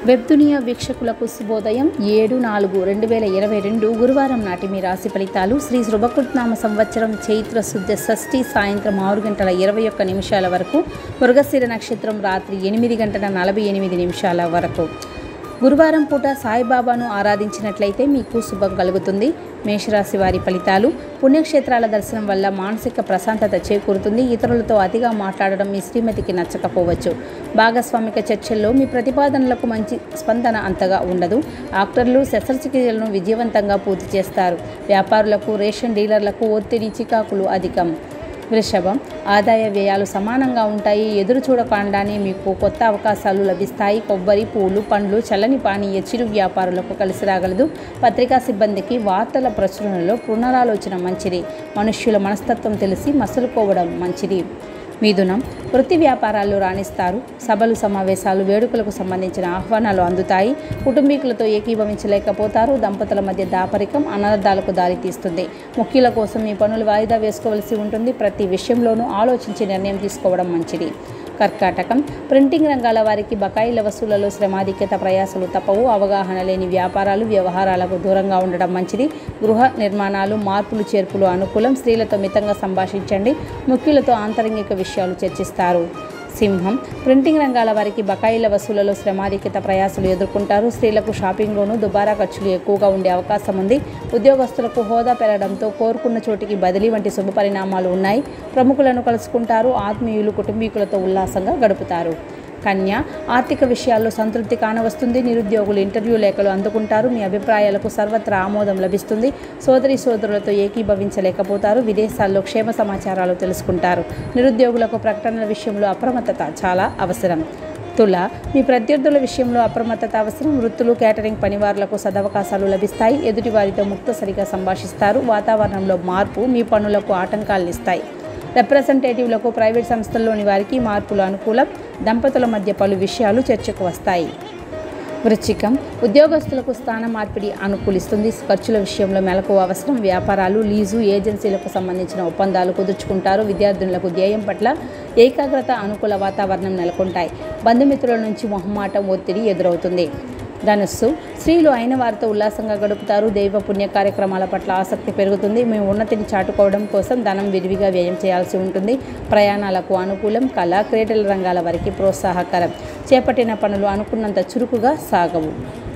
web దునియా వీక్షకులకు శుభోదయం ఏడు నాలుగు రెండు వేల ఇరవై రెండు గురువారం నాటి మీ రాశి ఫలితాలు శ్రీ శుభకృత్నామ సంవత్సరం చైత్ర శుద్ధ షష్ఠి సాయంత్రం ఆరు గంటల ఇరవై ఒక్క నిమిషాల వరకు మృగశిర నక్షత్రం రాత్రి ఎనిమిది గంటల నలభై ఎనిమిది నిమిషాల వరకు గురువారం పూట సాయిబాబాను ఆరాధించినట్లయితే మీకు శుభం కలుగుతుంది మేషరాశి వారి ఫలితాలు పుణ్యక్షేత్రాల దర్శనం వల్ల మానసిక ప్రశాంతత చేకూరుతుంది ఇతరులతో అతిగా మాట్లాడడం మీ శ్రీమతికి నచ్చకపోవచ్చు భాగస్వామిక చర్చల్లో మీ ప్రతిపాదనలకు మంచి స్పందన అంతగా ఉండదు డాక్టర్లు శస్త్రచికిత్సలను విజయవంతంగా పూర్తి చేస్తారు వ్యాపారులకు రేషన్ డీలర్లకు ఒత్తిడి చికాకులు అధికం వృషభం ఆదాయ వ్యయాలు సమానంగా ఉంటాయి ఎదురు చూడకుండానే మీకు కొత్త అవకాశాలు లభిస్తాయి కొబ్బరి పూలు పండ్లు చల్లని పానీయ చిరు వ్యాపారులకు కలిసి రాగలదు పత్రికా సిబ్బందికి వార్తల ప్రచురణలో పునరాలోచన మంచిది మనుష్యుల మనస్తత్వం తెలిసి మసలుకోవడం మంచిది మిథునం వృత్తి వ్యాపారాల్లో రాణిస్తారు సభలు సమావేశాలు వేడుకలకు సంబంధించిన ఆహ్వానాలు అందుతాయి కుటుంబీకులతో ఏకీభవించలేకపోతారు దంపతుల మధ్య దాపరికం అనర్థాలకు దారితీస్తుంది ముఖ్యుల కోసం మీ పనులు వాయిదా వేసుకోవలసి ఉంటుంది ప్రతి విషయంలోనూ ఆలోచించి నిర్ణయం తీసుకోవడం మంచిది కర్కాటకం ప్రింటింగ్ రంగాల వారికి బకాయిల వసూళ్లలో శ్రమాధిక్యత ప్రయాసలు తప్పవు అవగాహన లేని వ్యాపారాలు వ్యవహారాలకు దూరంగా ఉండడం మంచిది గృహ నిర్మాణాలు మార్పులు చేర్పులు అనుకూలం స్త్రీలతో మితంగా సంభాషించండి ముఖ్యులతో ఆంతరంగిక విషయాలు చర్చిస్తారు సింహం ప్రింటింగ్ రంగాల వారికి బకాయిల వసూళ్లలో శ్రమాధిక్యత ప్రయాసాలు ఎదుర్కొంటారు స్త్రీలకు షాపింగ్లోనూ దుబారా ఖర్చులు ఎక్కువగా ఉండే అవకాశం ఉంది ఉద్యోగస్తులకు హోదా పెరగడంతో కోరుకున్న చోటికి బదిలీ వంటి శుభ పరిణామాలు ఉన్నాయి ప్రముఖులను కలుసుకుంటారు ఆత్మీయులు కుటుంబీకులతో ఉల్లాసంగా గడుపుతారు కన్య ఆర్థిక విషయాల్లో సంతృప్తి కానవస్తుంది నిరుద్యోగులు ఇంటర్వ్యూ లేఖలు అందుకుంటారు మీ అభిప్రాయాలకు సర్వత్రా ఆమోదం లభిస్తుంది సోదరి సోదరులతో ఏకీభవించలేకపోతారు విదేశాల్లో క్షేమ సమాచారాలు తెలుసుకుంటారు నిరుద్యోగులకు ప్రకటనల విషయంలో అప్రమత్తత చాలా అవసరం తుల మీ ప్రత్యర్థుల విషయంలో అప్రమత్తత అవసరం వృత్తులు కేటరింగ్ పనివారులకు సదవకాశాలు లభిస్తాయి ఎదుటివారితో ముక్తసరిగా సంభాషిస్తారు వాతావరణంలో మార్పు మీ పనులకు ఆటంకాలను ఇస్తాయి రిప్రజెంటేటివ్లకు ప్రైవేట్ సంస్థల్లోని వారికి మార్పులు అనుకూలం దంపతుల మధ్య పలు విషయాలు చర్చకు వస్తాయి వృచ్చికం ఉద్యోగస్తులకు స్థాన మార్పిడి అనుకూలిస్తుంది ఖర్చుల విషయంలో మెలకు అవసరం వ్యాపారాలు లీజు ఏజెన్సీలకు సంబంధించిన ఒప్పందాలు కుదుర్చుకుంటారు విద్యార్థులకు ధ్యేయం పట్ల ఏకాగ్రత అనుకూల వాతావరణం నెలకొంటాయి బంధుమిత్రుల నుంచి మొహమాటం ఒత్తిడి ఎదురవుతుంది ధనుస్సు స్త్రీలు అయిన వారితో ఉల్లాసంగా గడుపుతారు దైవ పుణ్య కార్యక్రమాల పట్ల ఆసక్తి పెరుగుతుంది మేము ఉన్నతిని చాటుకోవడం కోసం ధనం విరివిగా వ్యయం చేయాల్సి ఉంటుంది ప్రయాణాలకు అనుకూలం కళ క్రీడల రంగాల వారికి ప్రోత్సాహకరం చేపట్టిన పనులు అనుకున్నంత చురుకుగా సాగవు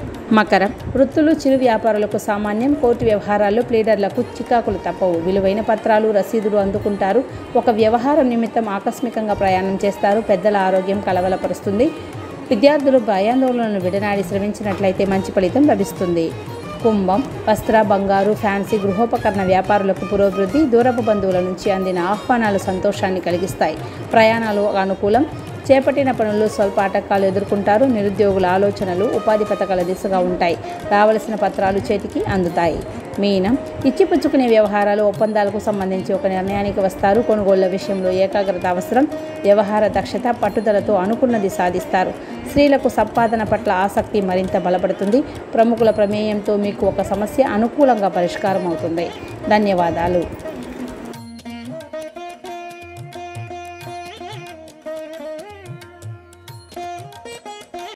మకరం వృత్తులు చిరు వ్యాపారులకు సామాన్యం కోర్టు వ్యవహారాల్లో ప్లేడర్లకు చికాకులు తప్పవు విలువైన పత్రాలు రసీదులు అందుకుంటారు ఒక వ్యవహారం నిమిత్తం ఆకస్మికంగా ప్రయాణం చేస్తారు పెద్దల ఆరోగ్యం కలవలపరుస్తుంది విద్యార్థులు భయాందోళనలను విడనాడి శ్రమించినట్లయితే మంచి ఫలితం లభిస్తుంది కుంభం వస్త్ర బంగారు ఫ్యాన్సీ గృహోపకరణ వ్యాపారులకు పురోభివృద్ధి దూరపు బంధువుల నుంచి అందిన ఆహ్వానాలు సంతోషాన్ని కలిగిస్తాయి ప్రయాణాలు అనుకూలం చేపట్టిన పనుల్లో స్వల్ప ఆటంకాలు ఎదుర్కొంటారు నిరుద్యోగుల ఆలోచనలు ఉపాధి పథకాల దిశగా ఉంటాయి రావలసిన పత్రాలు చేతికి అందుతాయి మీనం ఇచ్చిపుచ్చుకునే వ్యవహారాలు ఒప్పందాలకు సంబంధించి ఒక నిర్ణయానికి వస్తారు కొనుగోళ్ల విషయంలో ఏకాగ్రత అవసరం వ్యవహార దక్షత పట్టుదలతో అనుకున్నది సాధిస్తారు స్త్రీలకు సంపాదన పట్ల ఆసక్తి మరింత బలపడుతుంది ప్రముఖుల ప్రమేయంతో మీకు ఒక సమస్య అనుకూలంగా పరిష్కారం అవుతుంది ధన్యవాదాలు